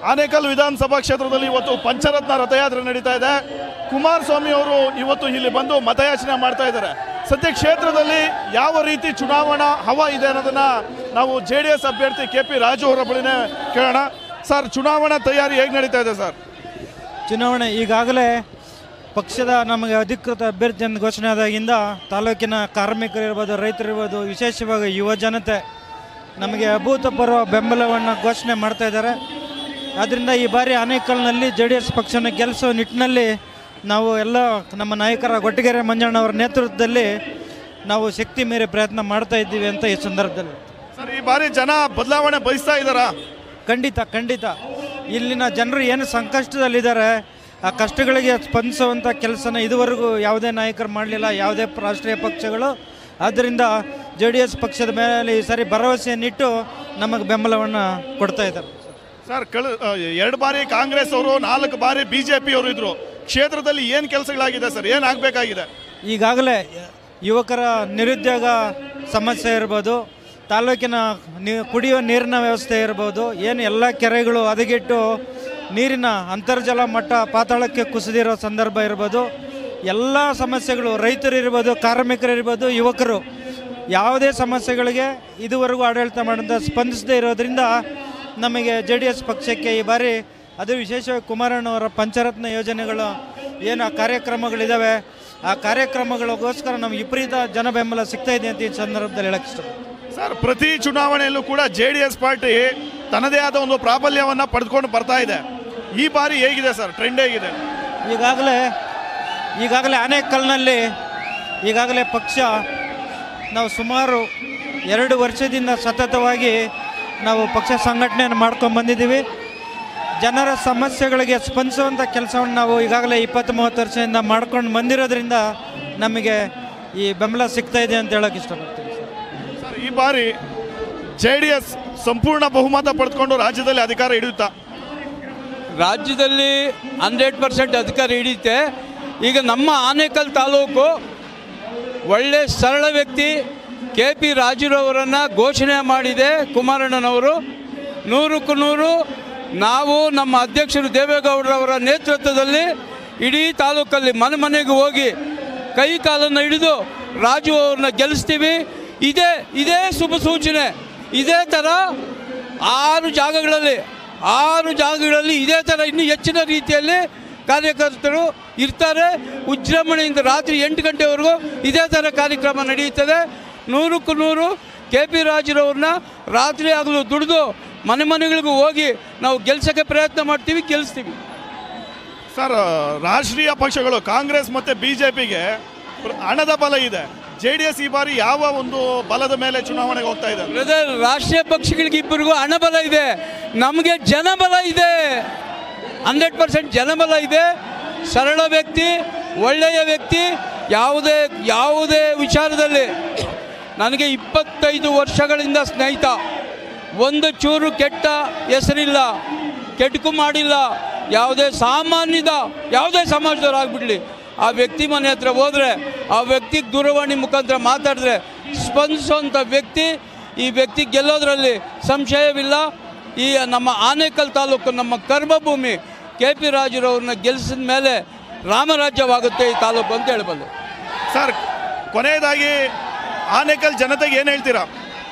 ಆನೇಕಲ್ ವಿಧಾನಸಭಾ ಕ್ಷೇತ್ರದಲ್ಲಿ ಇವತ್ತು ಪಂಚರತ್ನ ರಥಯಾತ್ರೆ ನಡೀತಾ ಇದೆ ಕುಮಾರಸ್ವಾಮಿ ಅವರು ಇವತ್ತು ಇಲ್ಲಿ ಬಂದು ಮತಯಾಚನೆ ಮಾಡ್ತಾ ಇದ್ದಾರೆ ಸದ್ಯ ಕ್ಷೇತ್ರದಲ್ಲಿ ಯಾವ ರೀತಿ ಚುನಾವಣಾ ಹವಾ ಇದೆ ಅನ್ನೋದನ್ನ ನಾವು ಜೆ ಡಿ ಎಸ್ ಅಭ್ಯರ್ಥಿ ಕೆ ಪಿ ರಾಜು ಅವರ ಬಳಿನೇ ಕೇಳೋಣ ಸರ್ ಚುನಾವಣಾ ತಯಾರಿ ಹೇಗೆ ನಡೀತಾ ಇದೆ ಸರ್ ಚುನಾವಣೆ ಈಗಾಗಲೇ ಪಕ್ಷದ ನಮಗೆ ಅಧಿಕೃತ ಅಭ್ಯರ್ಥಿ ಅಂತ ಘೋಷಣೆ ಆದಾಗಿಂದ ತಾಲೂಕಿನ ಕಾರ್ಮಿಕರಿರ್ಬೋದು ರೈತರಿರ್ಬೋದು ವಿಶೇಷವಾಗಿ ಯುವ ಜನತೆ ನಮಗೆ ಅಭೂತಪೂರ್ವ ಬೆಂಬಲವನ್ನು ಘೋಷಣೆ ಮಾಡ್ತಾ ಇದ್ದಾರೆ ಆದ್ದರಿಂದ ಈ ಬಾರಿ ಆನೇಕಲ್ನಲ್ಲಿ ಜೆ ಡಿ ಎಸ್ ಪಕ್ಷನ ಗೆಲ್ಲಿಸೋ ನಿಟ್ಟಿನಲ್ಲಿ ನಾವು ಎಲ್ಲ ನಮ್ಮ ನಾಯಕರ ಗೊಟ್ಟಿಗೆರೆ ಮಂಜಣ್ಣವರ ನೇತೃತ್ವದಲ್ಲಿ ನಾವು ಶಕ್ತಿ ಮೀರಿ ಪ್ರಯತ್ನ ಮಾಡ್ತಾ ಇದ್ದೀವಿ ಅಂತ ಈ ಸಂದರ್ಭದಲ್ಲಿ ಸರ್ ಈ ಬಾರಿ ಜನ ಬದಲಾವಣೆ ಬಯಸ್ತಾ ಇದ್ದಾರಾ ಖಂಡಿತ ಖಂಡಿತ ಇಲ್ಲಿನ ಜನರು ಏನು ಸಂಕಷ್ಟದಲ್ಲಿದ್ದಾರೆ ಆ ಕಷ್ಟಗಳಿಗೆ ಸ್ಪಂದಿಸುವಂಥ ಕೆಲಸನ ಇದುವರೆಗೂ ಯಾವುದೇ ನಾಯಕರು ಮಾಡಲಿಲ್ಲ ಯಾವುದೇ ಪ- ರಾಷ್ಟ್ರೀಯ ಪಕ್ಷಗಳು ಆದ್ದರಿಂದ ಜೆ ಡಿ ಎಸ್ ಪಕ್ಷದ ಮೇಲೆ ಈ ಸಾರಿ ಭರವಸೆಯನ್ನಿಟ್ಟು ನಮಗೆ ಬೆಂಬಲವನ್ನು ಕೊಡ್ತಾ ಇದ್ದಾರೆ ಸರ್ ಕಳ ಎರಡು ಬಾರಿ ಕಾಂಗ್ರೆಸ್ ಅವರು ನಾಲ್ಕು ಬಾರಿ ಬಿಜೆಪಿ ಅವರು ಇದ್ರು ಕ್ಷೇತ್ರದಲ್ಲಿ ಏನು ಕೆಲಸಗಳಾಗಿದೆ ಸರ್ ಏನು ಆಗಬೇಕಾಗಿದೆ ಈಗಾಗಲೇ ಯುವಕರ ನಿರುದ್ಯೋಗ ಸಮಸ್ಯೆ ಇರ್ಬೋದು ತಾಲೂಕಿನ ನೀ ಕುಡಿಯುವ ನೀರಿನ ವ್ಯವಸ್ಥೆ ಇರ್ಬೋದು ಏನು ಎಲ್ಲ ಕೆರೆಗಳು ಹದಗೆಟ್ಟು ನೀರಿನ ಅಂತರ್ಜಲ ಮಟ್ಟ ಪಾತಾಳಕ್ಕೆ ಕುಸಿದಿರೋ ಸಂದರ್ಭ ಇರ್ಬೋದು ಎಲ್ಲ ಸಮಸ್ಯೆಗಳು ರೈತರು ಇರ್ಬೋದು ಕಾರ್ಮಿಕರಿರ್ಬೋದು ಯುವಕರು ಯಾವುದೇ ಸಮಸ್ಯೆಗಳಿಗೆ ಇದುವರೆಗೂ ಆಡಳಿತ ಮಾಡಿದ ಸ್ಪಂದಿಸದೇ ಇರೋದ್ರಿಂದ ನಮಗೆ ಜೆ ಡಿ ಎಸ್ ಪಕ್ಷಕ್ಕೆ ಈ ಬಾರಿ ಅದು ವಿಶೇಷವಾಗಿ ಕುಮಾರಣ್ಣವರ ಪಂಚರತ್ನ ಯೋಜನೆಗಳು ಏನು ಆ ಕಾರ್ಯಕ್ರಮಗಳಿದ್ದಾವೆ ಆ ಕಾರ್ಯಕ್ರಮಗಳಿಗೋಸ್ಕರ ನಮ್ಗೆ ವಿಪರೀತ ಜನ ಬೆಂಬಲ ಸಿಗ್ತಾ ಇದೆ ಅಂತ ಈ ಸಂದರ್ಭದಲ್ಲಿ ಹೇಳಕ್ಕೆ ಇಷ್ಟಪಡ್ತೀನಿ ಸರ್ ಪ್ರತಿ ಚುನಾವಣೆಯಲ್ಲೂ ಕೂಡ ಜೆ ಡಿ ಎಸ್ ಪಾರ್ಟಿ ತನ್ನದೇ ಆದ ಒಂದು ಪ್ರಾಬಲ್ಯವನ್ನು ಪಡೆದುಕೊಂಡು ಬರ್ತಾ ಇದೆ ಈ ಬಾರಿ ಹೇಗಿದೆ ಸರ್ ಟ್ರೆಂಡ್ ಹೇಗಿದೆ ಈಗಾಗಲೇ ಈಗಾಗಲೇ ಆನೇಕಲ್ನಲ್ಲಿ ಈಗಾಗಲೇ ಪಕ್ಷ ನಾವು ಸುಮಾರು ಎರಡು ವರ್ಷದಿಂದ ಸತತವಾಗಿ ನಾವು ಪಕ್ಷ ಸಂಘಟನೆಯನ್ನು ಮಾಡ್ಕೊಂಡು ಬಂದಿದ್ದೀವಿ ಜನರ ಸಮಸ್ಯೆಗಳಿಗೆ ಸ್ಪಂದಿಸುವಂಥ ಕೆಲಸವನ್ನು ನಾವು ಈಗಾಗಲೇ ಇಪ್ಪತ್ತು ಮೂವತ್ತು ವರ್ಷದಿಂದ ಮಾಡ್ಕೊಂಡು ಬಂದಿರೋದ್ರಿಂದ ನಮಗೆ ಈ ಬೆಂಬಲ ಸಿಗ್ತಾ ಇದೆ ಅಂತ ಹೇಳೋಕೆ ಇಷ್ಟಪಡ್ತೀನಿ ಸರ್ ಸರ್ ಈ ಬಾರಿ ಜೆ ಡಿ ಎಸ್ ಸಂಪೂರ್ಣ ಬಹುಮತ ಪಡೆದುಕೊಂಡು ರಾಜ್ಯದಲ್ಲಿ ಅಧಿಕಾರ ಹಿಡಿಯುತ್ತಾ ರಾಜ್ಯದಲ್ಲಿ ಹಂಡ್ರೆಡ್ ಪರ್ಸೆಂಟ್ ಅಧಿಕಾರ ಹಿಡಿಯುತ್ತೆ ಈಗ ನಮ್ಮ ಆನೇಕಲ್ ತಾಲೂಕು ಒಳ್ಳೆ ಸರಳ ವ್ಯಕ್ತಿ ಕೆ ಪಿ ರಾಜುರವರನ್ನು ಘೋಷಣೆ ಮಾಡಿದೆ ಕುಮಾರಣ್ಣನವರು ನೂರಕ್ಕೂ ನೂರು ನಾವು ನಮ್ಮ ಅಧ್ಯಕ್ಷರು ದೇವೇಗೌಡರವರ ನೇತೃತ್ವದಲ್ಲಿ ಇಡೀ ತಾಲೂಕಲ್ಲಿ ಮನೆ ಮನೆಗೆ ಹೋಗಿ ಕೈ ಕಾಲನ್ನು ಹಿಡಿದು ರಾಜು ಅವ್ರನ್ನ ಗೆಲ್ಲಿಸ್ತೀವಿ ಇದೇ ಇದೇ ಶುಭ ಸೂಚನೆ ಇದೇ ಥರ ಆರು ಜಾಗಗಳಲ್ಲಿ ಆರು ಜಾಗಗಳಲ್ಲಿ ಇದೇ ಥರ ಇನ್ನೂ ಹೆಚ್ಚಿನ ರೀತಿಯಲ್ಲಿ ಕಾರ್ಯಕರ್ತರು ಇರ್ತಾರೆ ವಿಜೃಂಭಣೆಯಿಂದ ರಾತ್ರಿ ಎಂಟು ಗಂಟೆವರೆಗೂ ಇದೇ ಥರ ಕಾರ್ಯಕ್ರಮ ನಡೆಯುತ್ತದೆ ನೂರಕ್ಕೂ ನೂರು ಕೆ ಪಿ ರಾಜರವ್ರನ್ನ ರಾತ್ರಿ ಆಗಲು ದುಡಿದು ಮನೆ ಮನೆಗಳಿಗೂ ಹೋಗಿ ನಾವು ಗೆಲ್ಸೋಕ್ಕೆ ಪ್ರಯತ್ನ ಮಾಡ್ತೀವಿ ಗೆಲ್ಲಿಸ್ತೀವಿ ಸರ್ ರಾಷ್ಟ್ರೀಯ ಪಕ್ಷಗಳು ಕಾಂಗ್ರೆಸ್ ಮತ್ತು ಬಿ ಜೆ ಪಿಗೆ ಹಣದ ಬಲ ಇದೆ ಜೆ ಡಿ ಎಸ್ ಈ ಬಾರಿ ಯಾವ ಒಂದು ಬಲದ ಮೇಲೆ ಚುನಾವಣೆಗೆ ಹೋಗ್ತಾ ಇದೆ ಬ್ರದರ್ ರಾಷ್ಟ್ರೀಯ ಪಕ್ಷಗಳಿಗೆ ಇಬ್ಬರಿಗೂ ಹಣಬಲ ಇದೆ ನಮಗೆ ಜನಬಲ ಇದೆ ಹಂಡ್ರೆಡ್ ಪರ್ಸೆಂಟ್ ಜನಬಲ ಇದೆ ಸರಳ ವ್ಯಕ್ತಿ ಒಳ್ಳೆಯ ವ್ಯಕ್ತಿ ಯಾವುದೇ ಯಾವುದೇ ವಿಚಾರದಲ್ಲಿ ನನಗೆ ಇಪ್ಪತ್ತೈದು ವರ್ಷಗಳಿಂದ ಸ್ನೇಹಿತ ಒಂದು ಚೂರು ಕೆಟ್ಟ ಹೆಸರಿಲ್ಲ ಕೆಟ್ಟಕು ಮಾಡಿಲ್ಲ ಯಾವುದೇ ಸಾಮಾನ್ಯದ ಯಾವುದೇ ಸಮಾಜದವ್ರು ಆಗ್ಬಿಡ್ಲಿ ಆ ವ್ಯಕ್ತಿ ಮನೆ ಹತ್ರ ಹೋದರೆ ಆ ವ್ಯಕ್ತಿಗೆ ದೂರವಾಣಿ ಮುಖಾಂತರ ಮಾತಾಡಿದ್ರೆ ಸ್ಪಂದಿಸುವಂಥ ವ್ಯಕ್ತಿ ಈ ವ್ಯಕ್ತಿ ಗೆಲ್ಲೋದ್ರಲ್ಲಿ ಸಂಶಯವಿಲ್ಲ ಈ ನಮ್ಮ ಆನೇಕಲ್ ತಾಲೂಕು ನಮ್ಮ ಕರ್ಮಭೂಮಿ ಕೆ ಪಿ ರಾಜುರವ್ರನ್ನ ಗೆಲ್ಲಿಸಿದ ಮೇಲೆ ರಾಮರಾಜ್ಯವಾಗುತ್ತೆ ಈ ತಾಲೂಕು ಅಂತ ಹೇಳ್ಬೋದು ಸರ್ ಕೊನೆಯದಾಗಿ ಆನೇಕಲ್ ಜನತೆಗೆ ಏನು ಹೇಳ್ತೀರಾ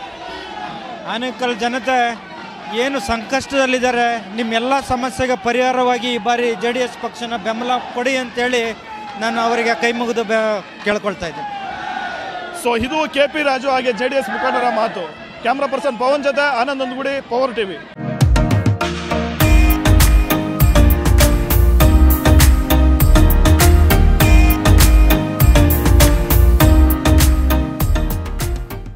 ಆನೇಕಲ್ ಜನತೆ ಏನು ಸಂಕಷ್ಟದಲ್ಲಿದ್ದಾರೆ ನಿಮ್ಮೆಲ್ಲ ಸಮಸ್ಯೆಗೆ ಪರಿಹಾರವಾಗಿ ಈ ಬಾರಿ ಜೆ ಡಿ ಎಸ್ ಪಕ್ಷನ ಬೆಂಬಲ ಕೊಡಿ ಅಂತೇಳಿ ನಾನು ಅವರಿಗೆ ಕೈ ಮುಗಿದು ಬೆ ಕೇಳ್ಕೊಳ್ತಾ ಇದ್ದೀನಿ ಸೊ ಇದು ಕೆ ಪಿ ರಾಜು ಹಾಗೆ ಜೆ ಡಿ ಎಸ್ ಮುಖಂಡರ ಮಾತು ಕ್ಯಾಮ್ರಾ ಪರ್ಸನ್ ಪವನ್ ಜೊತೆ ಆನಂದ್ ಒಂದ್ಗುಡಿ ಪವರ್ ಟಿವಿ